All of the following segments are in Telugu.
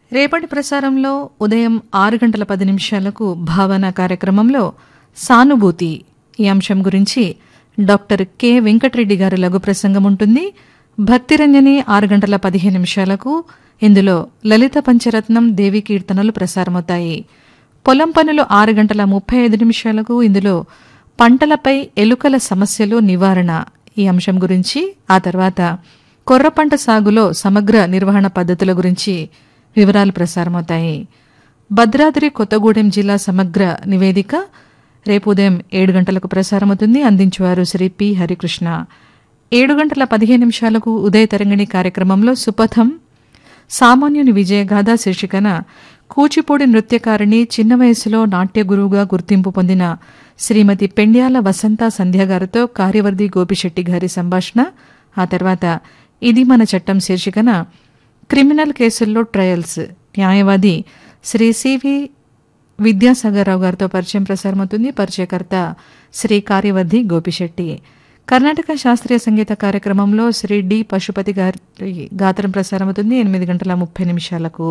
రేపటి ప్రసారంలో ఉదయం ఆరు గంటల పది నిమిషాలకు భావన కార్యక్రమంలో సానుభూతి ఈ అంశం గురించి డాక్టర్ కె వెంకటరెడ్డి గారి లఘు ప్రసంగం ఉంటుంది భక్తిరంజని ఆరు గంటల పదిహేను నిమిషాలకు ఇందులో లలిత పంచరత్నం దేవి కీర్తనలు ప్రసారమవుతాయి పొలం పనులు ఆరు గంటల ముప్పై ఐదు నిమిషాలకు ఇందులో పంటలపై ఎలుకల సమస్యలు నివారణ ఈ అంశం గురించి ఆ తర్వాత కొర్ర పంట సాగులో సమగ్ర నిర్వహణ పద్ధతుల గురించి వివరాలు ప్రసారమవుతాయి భద్రాద్రి కొత్తగూడెం జిల్లా సమగ్ర నివేదిక రేపు ఉదయం ఏడు గంటలకు ప్రసారమవుతుంది అందించువారు శ్రీ పి హరికృష్ణ ఏడు గంటల పదిహేను నిమిషాలకు ఉదయ తరంగిణి కార్యక్రమంలో సుపథం సామాన్యుని విజయగాథ శీర్షికన కూచిపూడి నృత్యకారిణి చిన్న వయసులో నాట్య గురువుగా గుర్తింపు పొందిన శ్రీమతి పెండ్యాల వసంత సంధ్య గారితో కార్యవర్ధి గోపిశెట్టి గారి సంభాషణ ఆ తర్వాత ఇది మన చట్టం శీర్షికన క్రిమినల్ కేసుల్లో ట్రయల్స్ న్యాయవాది శ్రీ సివి విద్యాసాగర్రావు గారితో పరిచయం ప్రసారమవుతుంది పరిచయకర్త శ్రీ కార్యవర్ధి గోపిశెట్టి కర్ణాటక శాస్త్రీయ సంగీత కార్యక్రమంలో శ్రీ డి పశుపతి గారి గాత్రం ప్రసారమవుతుంది ఎనిమిది గంటల ముప్పై నిమిషాలకు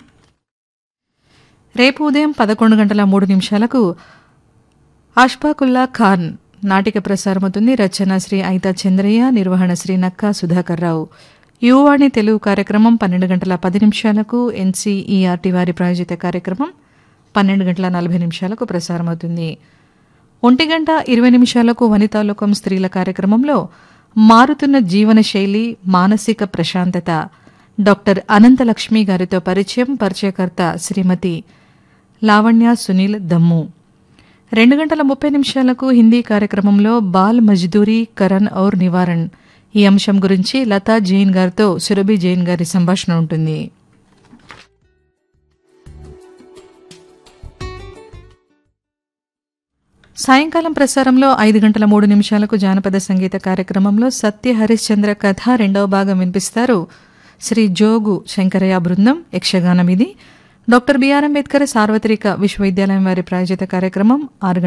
రేపు ఉదయం పదకొండు గంటల మూడు నిమిషాలకు అష్ఫాకుల్లా ఖాన్ నాటిక ప్రసారమవుతుంది రచన శ్రీ ఐతా చంద్రయ్య నిర్వహణ శ్రీ నక్కా సుధాకర్ రావు యువవాణి తెలుగు కార్యక్రమం పన్నెండు గంటల పది నిమిషాలకు ఎన్సీఈఆర్టీ వారి ప్రాయోజిత కార్యక్రమం పన్నెండు గంటల నలభై నిమిషాలకు ప్రసారమవుతుంది ఒంటి గంట ఇరవై నిమిషాలకు వనితాలోకం స్త్రీల కార్యక్రమంలో మారుతున్న జీవన శైలి మానసిక ప్రశాంతత డాక్టర్ అనంతలక్ష్మి గారితో పరిచయం పరిచయకర్త శ్రీమతి లావణ్య సునీల్ దమ్ము రెండు గంటల ముప్పై నిమిషాలకు హిందీ కార్యక్రమంలో బాల్ మజ్దూరీ కరణ్ ఔర్ నివారణ్ ఈ అంశం గురించి లతా జైన్ గారితో సురభి జైన్ గారి సంభాషణ ఉంటుంది సాయంకాలం ప్రసారంలో ఐదు గంటల మూడు నిమిషాలకు జానపద సంగీత కార్యక్రమంలో సత్య హరిశ్చంద్ర కథ రెండవ భాగం వినిపిస్తారు శ్రీ జోగు శంకరయ్య బృందం యక్షగానం ఇది డాక్టర్ బిఆర్ అంబేద్కర్ సార్వత్రిక విశ్వవిద్యాలయం వారి ప్రాయోజిత కార్యక్రమం ఆరు